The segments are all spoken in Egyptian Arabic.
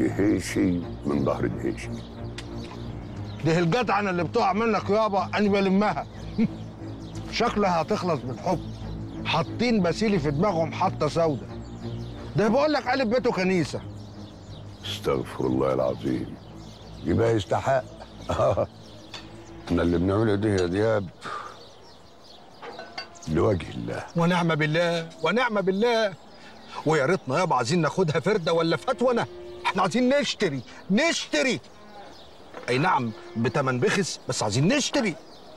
دهيشي من ظهر دهيشي دي الجدعنه اللي بتقع منك يابا انا بلمها شكلها هتخلص بالحب حاطين بسيلي في دماغهم حطه سودة ده بقول لك قلب بيته كنيسه استغفر الله العظيم يبقى يستحق احنا اللي بنعمله ده يا دياب لوجه الله ونعم بالله ونعم بالله ويا ريتنا يابا عايزين ناخدها فرده ولا فتونه احنا عايزين نشتري نشتري اي نعم بتمن بخس بس عايزين نشتري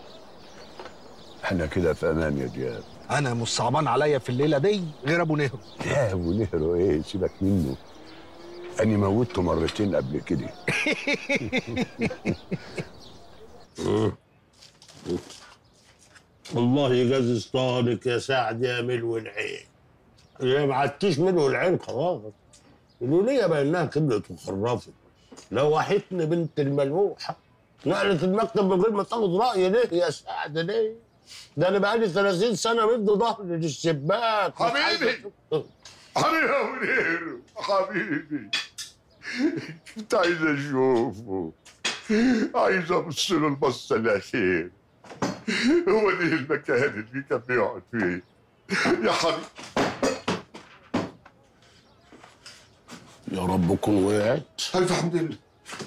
احنا كده في امان يا دياب انا مش صعبان عليا في الليله دي غير ابو نهر يا ابو نهر ايه سيبك منه اني موتته مرتين قبل كده الله يجازي صادق يا سعد يا ملو العين يا ما عدتيش ملو العين خلاص الولية بانها كبرت وخرفت لوحتني بنت الملوحة نقلت المكتب من غير ما تاخد رأيي ليه يا سعد ليه؟ ده انا بقالي 30 سنة مد ظهري للشباك حبيبي. حبيبي يا ابو نهر حبيبي كنت عايز اشوفه عايز ابص له البصه الاخير هو ده المكان اللي كان بيقعد فيه يا حبيبي يا رب كن وقعت الف حمد لله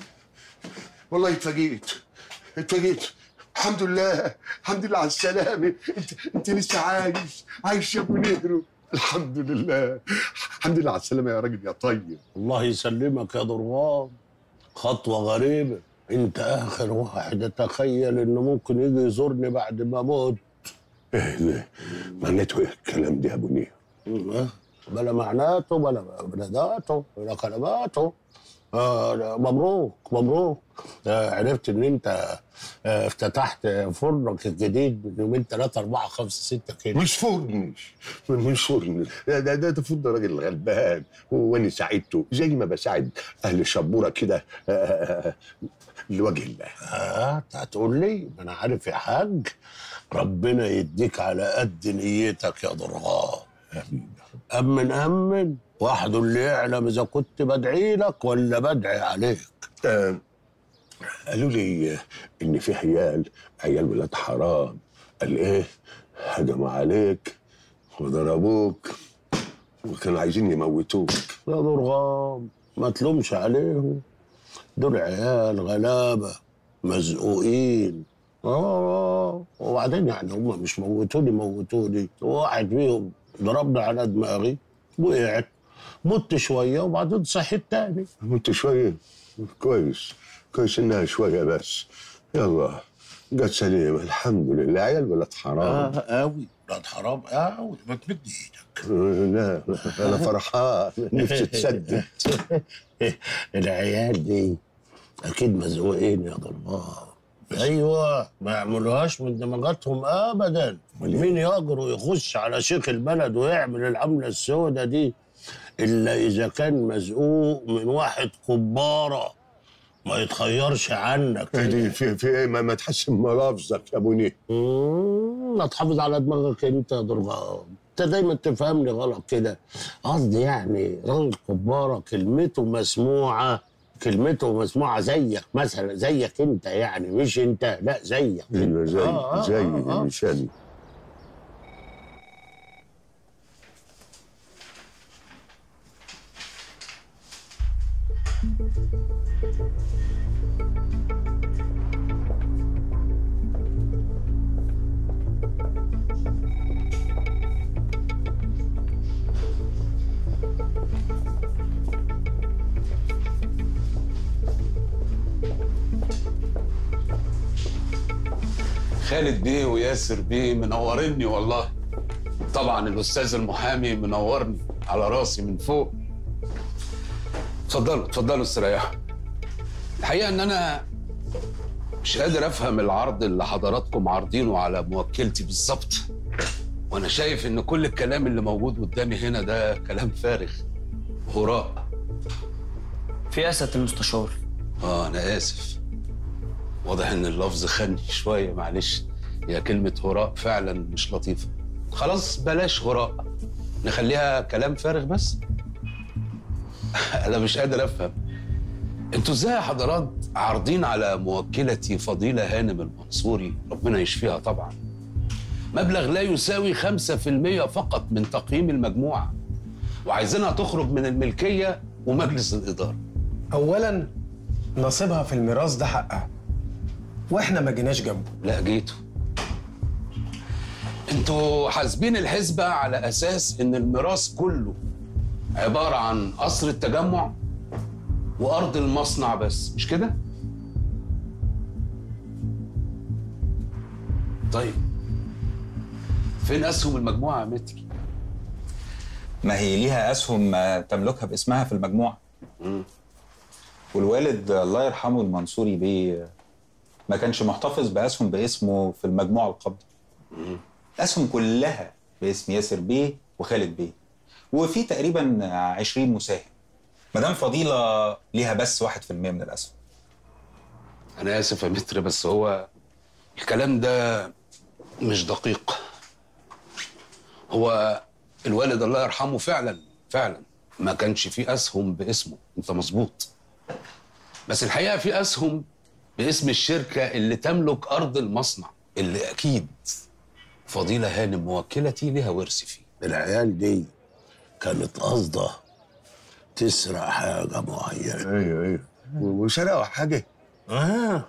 والله اتفاجئت اتفاجئت الحمد لله الحمد لله على السلامة انت انت لسه عايش عايش يا ابو نهرو الحمد لله الحمد لله على السلامة يا راجل يا طيب الله يسلمك يا ضرغام خطوة غريبة انت اخر واحد اتخيل انه ممكن يجي يزورني بعد ما اموت ايه ده معناته ايه الكلام ده يا ابو نهر اه، بلا معناته بلا بلا ذاته بلا كلماته آه لا، مبروك مبروك آه عرفت ان انت آه افتتحت فرنك الجديد من يومين ثلاثة أربعة خمسة ستة كده مش فرن مش فرن ده ده ده, ده فضل راجل غلبان وانا ساعدته زي ما بساعد اهل الشبوره كده آه، آه، آه، لوجه الله اه انت هتقول لي ما انا عارف يا حاج ربنا يديك على قد نيتك يا ضرغام أمن أمن وحده اللي يعلم إذا كنت بدعي لك ولا بدعي عليك آه، قالوا لي آه، ان في عيال عيال ولاد حرام قال ايه هجموا عليك وضربوك وكانوا عايزين يموتوك يا ضرغام ما تلومش عليهم دول عيال غلابة مزقوقين اه وبعدين يعني هم مش موتوني موتوني واحد فيهم ضربني على دماغي وقعت مت شوية وبعدين صحيت تاني انت شويه كويس كويس انها شويه بس يلا جت سليمه الحمد لله عيال ولاد حرام اه قوي ولاد حرام قوي ما تمد ايدك لا انا فرحان نفسي تسدد العيال دي اكيد مزوقين يا ضربان ايوه ما يعملوهاش من دماغاتهم ابدا مين يقدر يخش على شيخ البلد ويعمل العمله السوداء دي الا اذا كان مزقوق من واحد كباره ما يتخيرش عنك دي في في ايه ما, ما تحسن ملافظك يا ابو نيه مم، ما تحافظ على دماغك انت يا ضربان انت دايما تفهمني غلط كده قصدي يعني راجل كبارة كلمته مسموعة كلمته مسموعة زيك مثلا زيك انت يعني مش انت لا زيك ايوه زي آه، آه، زي آه، آه. مش انا خالد بيه وياسر بيه منورني والله طبعا الاستاذ المحامي منورني على راسي من فوق اتفضلوا اتفضلوا استريحوا الحقيقه ان انا مش قادر افهم العرض اللي حضراتكم عارضينه على موكلتي بالظبط وانا شايف ان كل الكلام اللي موجود قدامي هنا ده كلام فارغ هراء في أسد المستشار اه انا اسف واضح ان اللفظ خني شويه معلش هي كلمه هراء فعلا مش لطيفه خلاص بلاش هراء نخليها كلام فارغ بس انا مش قادر افهم انتوا ازاي يا حضرات عارضين على موكلتي فضيلة هانم المنصوري ربنا يشفيها طبعا مبلغ لا يساوي 5% فقط من تقييم المجموعة وعايزينها تخرج من الملكية ومجلس الإدارة اولا نصيبها في الميراث ده حقها واحنا ما جيناش جنبه لا جيتوا انتوا حاسبين الحسبة على أساس إن الميراث كله عبارة عن قصر التجمع وأرض المصنع بس مش كده؟ طيب فين أسهم المجموعة يا متر؟ ما هي ليها اسهم آه، تملكها باسمها في المجموعه والوالد آه، الله يرحمه المنصوري بيه آه، ما كانش محتفظ باسهم باسمه في المجموعه القابضه الاسهم كلها باسم ياسر بيه وخالد بيه وفي تقريبا آه، 20 مساهم مدام فضيله ليها بس 1% من الاسهم أنا آسف يا متر بس هو الكلام ده مش دقيق هو الوالد الله يرحمه فعلا فعلا ما كانش فيه أسهم باسمه أنت مظبوط بس الحقيقة في أسهم باسم الشركة اللي تملك أرض المصنع اللي أكيد فضيلة هانم موكلتي لها ورث فيه العيال دي كانت قصده تسرق حاجة معينة ايوه ايوه وسرقوا حاجه آه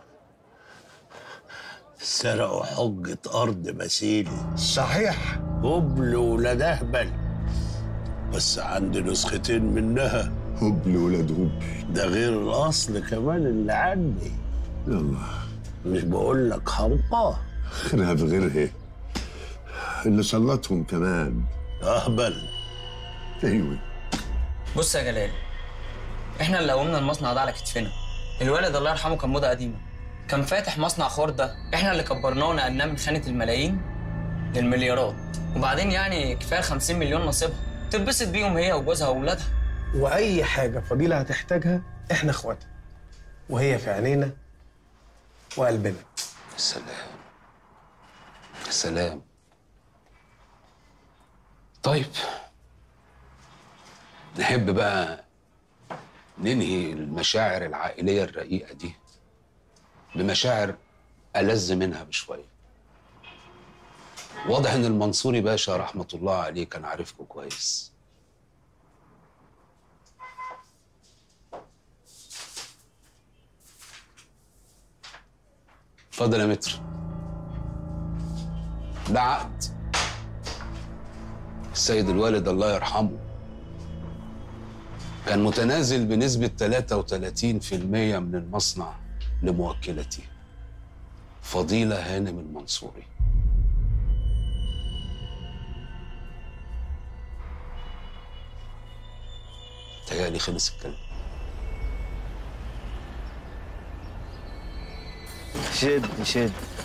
سرقوا حجة أرض مسيلي صحيح هبل ولاد أهبل بس عندي نسختين منها هبل ولاد هبل ده غير الأصل كمان اللي عندي يلا مش بقول لك حمقى خيرها في غيرها اللي سلطهم كمان أهبل ايوه بص يا جلال احنا اللي قومنا المصنع ده على كتفنا الوالد الله يرحمه كان موضه قديمه كان فاتح مصنع خردة احنا اللي كبرناه ونقلناه من خانه الملايين للمليارات وبعدين يعني كفايه 50 مليون نصيبها تتبسط بيهم هي وجوزها واولادها واي حاجه فضيله هتحتاجها احنا اخواتها وهي في عينينا وقلبنا سلام سلام طيب نحب بقى ننهي المشاعر العائلية الرقيقة دي بمشاعر ألذ منها بشوية واضح إن المنصوري باشا رحمة الله عليه كان عارفكم كويس اتفضل يا متر ده عقد السيد الوالد الله يرحمه كان متنازل بنسبة 33% من المصنع لموكلتي فضيلة هانم المنصوري تهيألي خلص الكلام شد شد